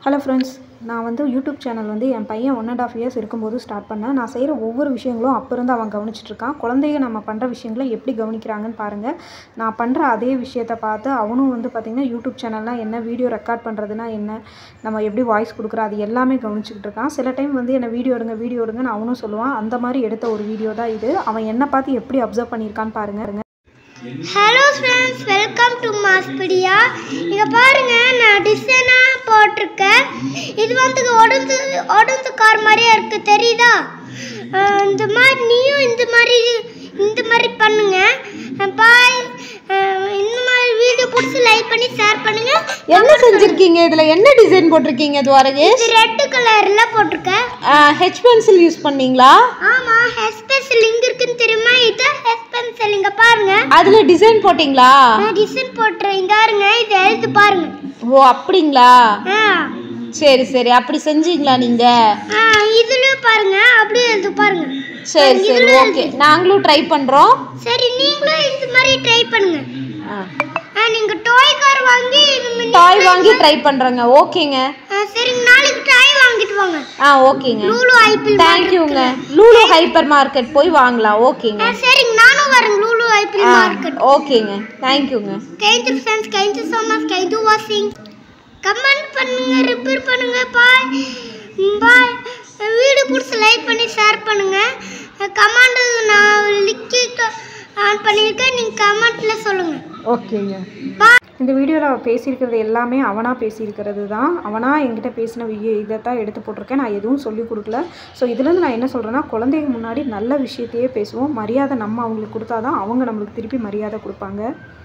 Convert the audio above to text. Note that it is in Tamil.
ஹலோ ஃப்ரெண்ட்ஸ் நான் வந்து யூடியூப் சேனல் வந்து என் பையன் ஒன் அண்ட் ஆஃப் இயர்ஸ் இருக்கும்போது ஸ்டார்ட் பண்ணேன் நான் செய்கிற ஒவ்வொரு விஷயங்களும் அப்போ இருந்து அவன் கவனிச்சிட்ருக்கான் குழந்தைங்க நம்ம பண்ணுற விஷயங்களை எப்படி கவனிக்கிறாங்கன்னு பாருங்கள் நான் பண்ணுற அதே விஷயத்தை பார்த்து அவனும் வந்து பார்த்திங்கன்னா யூடியூப் சேனல்னால் என்ன வீடியோ ரெக்கார்ட் பண்ணுறதுனா என்ன நம்ம எப்படி வாய்ஸ் கொடுக்குறோம் அது எல்லாமே கவனிச்சிக்கிட்டு இருக்கான் சில டைம் வந்து என்ன வீடியோ எடுங்க வீடியோ எடுங்கன்னு அவனும் சொல்லுவான் அந்த மாதிரி எடுத்த ஒரு வீடியோ தான் இது அவன் என்னை பார்த்து எப்படி அப்சர்வ் பண்ணியிருக்கான்னு பாருங்கள் ஹலோ ஃப்ரெண்ட்ஸ் வெல்கம் டு மாஸ்பிடியா இங்கே பாருங்க நான் டிசைனாக போட்டிருக்கேன் இது வந்து உடந்து உடந்து கார் மாதிரியே இருக்கு தெரியுதா அஹ் இந்த மாதிரி நீயும் இந்த மாதிரி இந்த மாதிரி பண்ணுங்க பாய் இந்த மாதிரி வீடியோ பிடிச்சி லைக் பண்ணி ஷேர் பண்ணுங்க என்ன செஞ்சிருக்கீங்க இதுல என்ன டிசைன் போட்டிருக்கீங்க துவாரகே இது ரெட் கலர்ல போட்டிருக்கேன் ஹெச் பென்சில் யூஸ் பண்ணீங்களா ஆமா ஹெஸ் பென்சில் இங்க இருக்குன்னு தெரியுமா இதான் ஹெஸ் பென்சில் இங்க பாருங்க அதுல டிசைன் போட்டிங்களா நான் டிசைன் போட்டுறேன் இங்க பாருங்க இது எழுத்து பாருங்க ஓ அப்படிங்களா ஆ சரி சரி அப்படி செஞ்சீங்களா நீங்க ஆ இதுல பாருங்க அப்படியே எழுது பாருங்க சரி சரி ஓகே நாங்களும் ட்ரை பண்றோம் சரி நீங்களும் இந்த மாதிரி ட்ரை பண்ணுங்க ஆ நீங்க டாய் கார் வாங்கி இது முன்ன- டாய் வாங்கி ட்ரை பண்றேங்க ஓகேங்க ஆ, சரி நாளைக்கு டாய் வாங்கிட்டு வாங்க ஆ ஓகேங்க லூலு ஐபிஎல் தேங்க்யூங்க லூலு ஹைப்பர் மார்க்கெட் போய் வாங்கலாம் ஓகேங்க சரிங்க நானும் வரேன் லூலு ஐபிஎல் ஆ மார்க்கெட் ஓகேங்க தேங்க்யூங்க கைந்து ஃப்ரெண்ட்ஸ் கைந்து ஸோ மச் கைந்து வாசிங் கமெண்ட் பண்ணுங்க ரிப்பேர் பண்ணுங்க பாய் பாய் வீடியோ பிடிச்சி லைக் பண்ணி ஷேர் பண்ணுங்க கமெண்ட் நான் லிக்கிட் ஆன் பண்ணியிருக்கேன் நீங்கள் கமெண்ட்டில் சொல்லுங்கள் ஓகேங்க பாய் இந்த வீடியோவில் அவள் பேசியிருக்கிறது எல்லாமே அவனாக பேசியிருக்கிறது தான் அவனாக என்கிட்ட பேசின வீடியோ இதை தான் எடுத்து போட்டிருக்கேன் நான் எதுவும் சொல்லிக் கொடுக்கல ஸோ இதுலேருந்து நான் என்ன சொல்கிறேன்னா குழந்தைங்க முன்னாடி நல்ல விஷயத்தையே பேசுவோம் மரியாதை நம்ம அவங்களுக்கு கொடுத்தா தான் அவங்க நம்மளுக்கு திருப்பி மரியாதை கொடுப்பாங்க